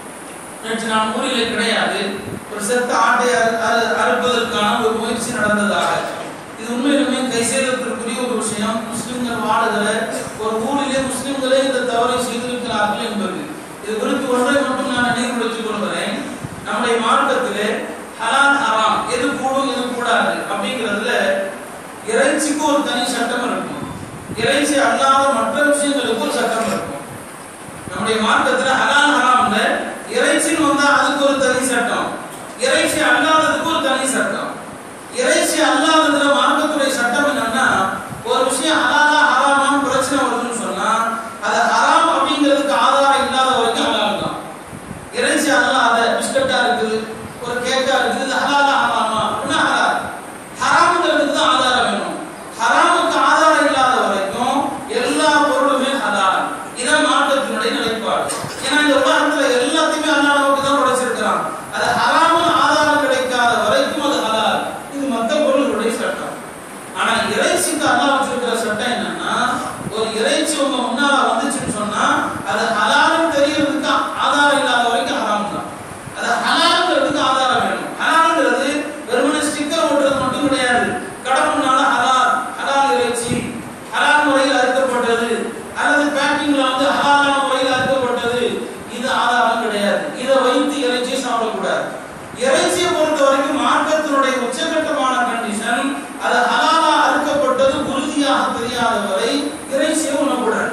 நேற்று நான் ஊரிலே கிடையாது ஒரு செத்த ஆட்டை அறு- அறு- அறுப்பதற்கான ஒரு முயற்சி நடந்ததாக இது உண்மையிலுமே கைசேதத்திற்குரிய ஒரு விஷயம் முஸ்லிம்கள் வாழுகிற ஒரு ஊரிலே முஸ்லிம்களே இந்த தவறை செய்திருக்கிறார்கள் என்பது இது குறித்து ஒன்றை மட்டும் நான் நினைவுபடுத்திக் கொள்கிறேன் நம்முடைய மார்க்கத்திலே ஹலால் ஹராம் எது கூடும் எது கூடாது அப்படிங்கிறதுல இறைச்சிக்கு ஒரு தனி சட்டம் இருக்கும் இறைச்சி அல்லாத மற்ற விஷயங்களுக்கு ஒரு சட்டம் இருக்கும் நம்முடைய மார்க்கத்துல ஹலால் ஹராம்ல இறைச்சின்னு வந்தா அதுக்கு ஒரு தனி சட்டம் இறைச்சி அல்லாததுக்கு ஒரு தனி சட்டம் இறைச்சி அல்லாததுல மார்க்கத்துடைய சட்டம் என்னன்னா ஒரு விஷயம் ஹலாலா ஹராமான்னு பிரச்சனை வருதுன்னு சொன்னா அது ஹராம் அப்படிங்கிறதுக்கு ஆதாரம் இல்லாத வரைக்கும் ஹலால் தான் இறைச்சி அல்லாத பிஸ்கட்டா இருக்குது ஒரு கேக்கா இருக்குது இது ஹலாலா ஹராமா அப்படின்னா ஹலால் ஹராம்ங்கிறதுக்கு தான் ஆதாரம் வேணும் ஹராமுக்கு ஆதாரம் இல்லாத வரைக்கும் எல்லா பொருளுமே ஹலால் இதான் மார்க்கத்தினுடைய நிலைப்பாடு ஏன்னா இந்த உலகத்துல எல்லாத்தையுமே அல்லாஹ் நமக்கு தான் படைச்சிருக்கிறான் அது ஹராமுன்னு ஆதாரம் கிடைக்காத வரைக்கும் அது ஹலால் இது மத்த பொருள்களுடைய சட்டம் ஆனா இறைச்சிக்கு அல்லாஹ் வச்சிருக்கிற சட்டம் என்னன்னா ஒரு இறைச்சி உங்க முன்னால வந்துச்சுன்னு சொன்னா அது ஹலால்னு தெரியறதுக்கு ஆதாரம் இல்லாத வரைக்கும் ஹராம் தான் அது ஹலால்ங்கிறதுக்கு ஆதாரம் வேணும் ஹலால்ங்கிறது வெறுமனே ஸ்டிக்கர் ஓட்டுறது மட்டும் கிடையாது கடை முன்னால ஹலால் ஹலால் இறைச்சி ஹலால் முறையில் அறுக்கப்பட்டது அல்லது பேக்கிங்ல வந்து ஹலாலான முறையில் அறுக்கப்பட்டது இது ஆதாரம் கிடையாது இதை வைத்து இறைச்சியை சாப்பிடக்கூடாது இறைச்சியை பொறுத்த வரைக்கும் மார்க்கத்தினுடைய உச்சகட்டமான கண்டிஷன் அது ஹலாலா அறுக்கப்பட்டது உறுதியாக தெரியாத வரை இறைச்சியை உண்ணக்கூடாது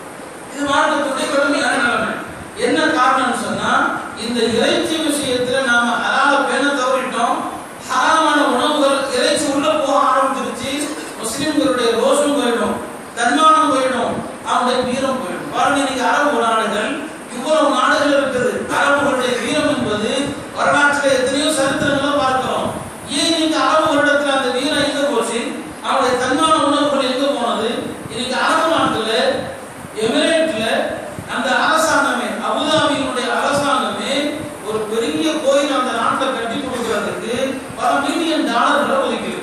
இது மார்க்கத்துடைய கடுமையான நிலைமை என்ன காரணம்னு சொன்னா இந்த இறைச்சி விஷயத்துல நாம ஹலால பேண தவறிட்டோம் ஹராமான உணவுகள் இறைச்சி உள்ள போக ஆரம்பிச்சிருச்சு முஸ்லிம்களுடைய ரோஷம் போயிடும் தன்மானம் போயிடும் அவங்களுடைய வீரம் போயிடும் பாருங்க இன்னைக்கு அரபு நாடுகள் இவ்வளவு நாடுகள் இருக்குது அரபுகளுடைய வீரம் என்பது வரலாற்றில் எத்தனையோ சரித்திரங்களை பார்க்கிறோம் ஏன் இன்னைக்கு அரபு வருடத்துல அந்த வீரம் எங்க போச்சு அவங்களுடைய தன்மான உணவுகள் எங்க போனது இன்னைக்கு அரபு நாட்டுல எமிரேட்ல அந்த அரசாங்கமே அபுதாபியினுடைய அரசாங்கமே ஒரு பெரிய கோயில் அந்த நாட்டில் கட்டி கொடுக்கறதுக்கு பல மில்லியன் டாலர்களை ஒதுக்கியிருக்கு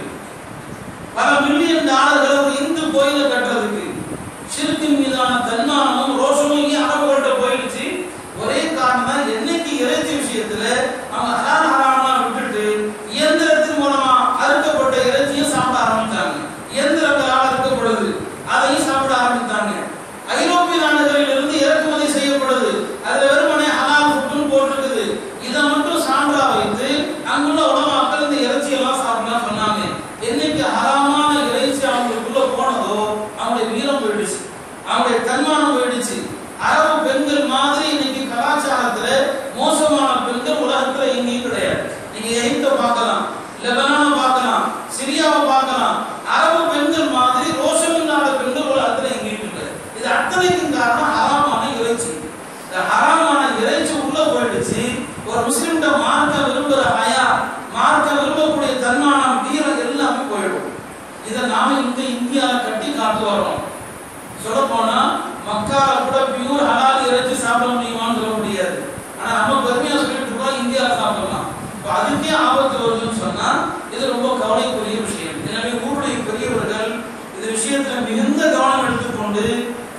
பல மில்லியன் டாலர்களை ஒரு இந்து கோயிலை கட்டுறதுக்கு சிறுத்தின் மீதான தன்மானமும் ரோஷமும் இங்கே அரபுகள்கிட்ட போயிடுச்சு ஒரே காரணம் தான் என்னைக்கு இறைச்சி விஷயத்துல அவங்க ஹலால் ஹராமா விட்டுட்டு இயந்திரத்தின் மூலமா அறுக்கப்பட்ட இறைச்சியை சாப்பிட ஆரம்பிச்சாங்க இயந்திரங்களால் அறுக்கப்படுது அதையும் சாப்பிட ஆரம்பித்தாங்க ஐரோப்பிய நாடுகளில் இருந்து இறக்குமதி செய்யப்படுது அதுல வெறுமனே ஹலால் ஃபுட்னு போட்டிருக்குது இதை மட்டும் சான்றா வைத்து அங்குள்ள உலமாக்கள் இந்த இறைச்சி எல்லாம் சாப்பிடலாம் சொன்னாங்க என்னைக்கு ஹராமான இறைச்சி அவங்களுக்குள்ள போனதோ அவங்களுடைய வீரம் போயிடுச்சு அவங்களுடைய தன்மானம் போயிடுச்சு அரபு பெண்கள் மாதிரி இன்னைக்கு கலாச்சார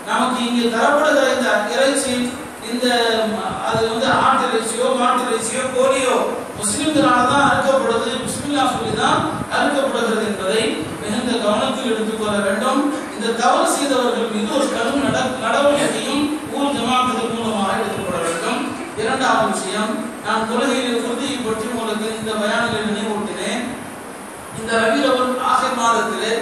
நமக்கு இங்கே தரப்படுகிற இந்த இறைச்சி இந்த ம- அது வந்து ஆட்டு இறைச்சியோ மாட்டு இறைச்சியோ கோழியோ முஸ்லிம்களால தான் அறுக்கப்படுது பிஸ்மில்லா சொல்லி தான் அறுக்கப்படுகிறது என்பதை மிகுந்த கவனத்தில் எடுத்துக்கொள்ள வேண்டும் இந்த தவறு செய்தவர்கள் மீது ஒரு கடும் நட நடவடிக்கையும் ஊர் ஜமாத்துகள் மூலமாக எடுத்துக்கொள்ள வேண்டும் இரண்டாவது விஷயம் நான் தொழுகையில் உறுதியை பற்றி உங்களுக்கு இந்த பயானில் நினைவூட்டினேன் இந்த ரபிரவல் ஆசிர் மாதத்திலே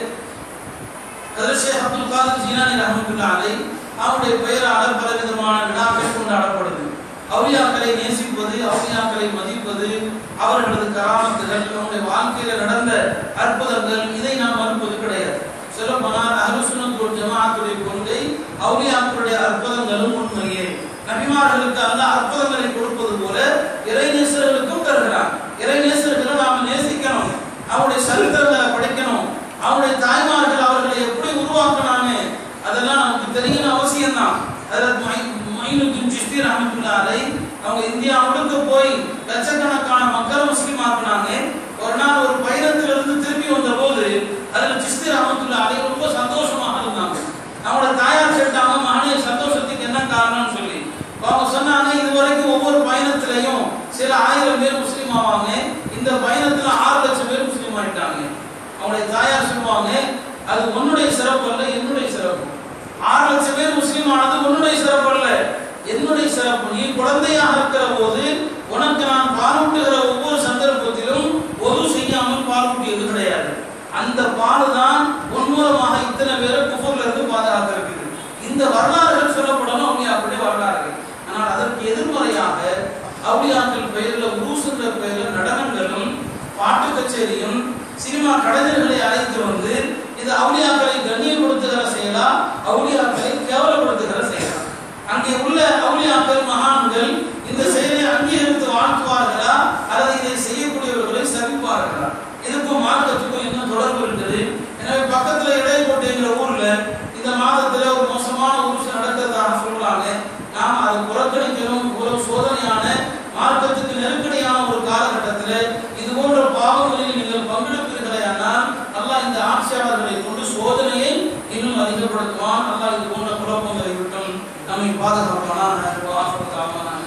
அதில் ஷேக் அப்துல் காதர் ஜீனானி ரஹமத்துல்லா அலை அவருடைய பெயராளர் பலவிதமான விழாக்கள் கொண்டாடப்படுது அவுலியாக்களை நேசிப்பது அவுலியாக்களை மதிப்பது அவர்களது கராமத்துகள் அவருடைய வாழ்க்கையில நடந்த அற்புதங்கள் இதை நாம் மறுப்பது கிடையாது சொல்ல போனால் அருசுனத்துடைய ஜமாத்துடைய கொள்கை அவுலியாக்களுடைய அற்புதங்களும் உண்மையே நபிமார்களுக்கு அந்த அற்புதங்களை கொடுப்பது போல இறைநேசர்களுக்கும் தருகிறார் இறைநேசர்களை நாம் நேசிக்கணும் அவருடைய சரித்திரங்களை படிக்கணும் அவருடைய தாய்மார்கள் அவர்களை எப்படி உருவாக்கினாங்க அதெல்லாம் நமக்கு தெரியணும் அவசியம் தான் அதில் மைனுদ্দিন சிஸ்தி ரஹமத்துல்லாஹி அவங்க இந்தியா முழுக்க போய் லட்சக்கணக்கான மக்களை முஸ்லீம் ஆக்குனாங்க ஒரு நாள் ஒரு பயணத்திலிருந்து திரும்பி வந்த போது அதில் சிஸ்தி ரஹமத்துல்லாஹி ரொம்ப சந்தோஷமாக இருந்தாங்க அவங்களோட தாயார் கேட்டாங்க மகனே சந்தோஷத்துக்கு என்ன காரணம்னு சொல்லி அவங்க சொன்னாங்க இதுவரைக்கும் ஒவ்வொரு பயணத்திலையும் சில ஆயிரம் பேர் முஸ்லீம் ஆவாங்க இந்த பயணத்துல ஆறு லட்சம் பேர் முஸ்லீம் ஆயிட்டாங்க அவங்களுடைய தாயார் சொல்லுவாங்க அது உன்னுடைய சிறப்பு அல்ல என்னுடைய சிறப்பு ஆறு லட்சம் பேர் முஸ்லீம் ஆனது உன்னுடைய சிறப்பு அல்ல என்னுடைய சிறப்பு நீ குழந்தையாக இருக்கிற போது உனக்கு நான் பாலூட்டுகிற ஒவ்வொரு சந்தர்ப்பத்திலும் ஒது செய்யாமல் பாலூட்டியது கிடையாது அந்த பால் தான் உன் மூலமாக இத்தனை பேரை குஃபர்ல இருந்து பாதுகாத்திருக்குது இந்த வரலாறுகள் சொல்லப்படணும் அவுளியாக்களுடைய வரலாறுகள் ஆனால் அதற்கு எதிர்மறையாக அவுளியாக்கள் பெயரில் உருசுன்ற பெயரில் நடனங்களும் பாட்டு கச்சேரியும் சினிமா கலைஞர்களை அழைத்து வந்து இது அவுளியாக்களை கண்ணியப்படுத்துகிற செயலா அவுளியாக்களை கேவலப்படுத்துகிற செயலா அங்கே உள்ள அவுளியாக்கள் மகான்கள் இந்த செயலை அங்கீகரித்து வாழ்த்துவார்களா அல்லது இதை செய்யக்கூடியவர்களை சபிப்பார்களா இதுக்கும் மார்க்கத்துக்கும் என்ன தொடர்பு இருக்குது எனவே பக்கத்துல இடையக்கோட்டைங்கிற ஊர்ல இந்த மாதத்துல ஒரு மோசமான உருசு நடக்கிறதாக சொல்றாங்க நாம் அதை புறக்கணிக்கிறோம் ஒரு சோதனையான மார்க்கத்துக்கு நெருக்கடியான ஒரு காலகட்டத்தில் இது போன்ற பாவங்களில் நீங்கள் பங்கெடுப்பீர்களேயானால் அல்லாஹ் இந்த ஆட்சியாளர்களை கொண்டு சோதனையை இன்னும் அதிகப்படுத்துவான் அல்லாஹ் இது போன்ற குழப்பங்களை விட்டும் நம்மை பாதுகாப்பானா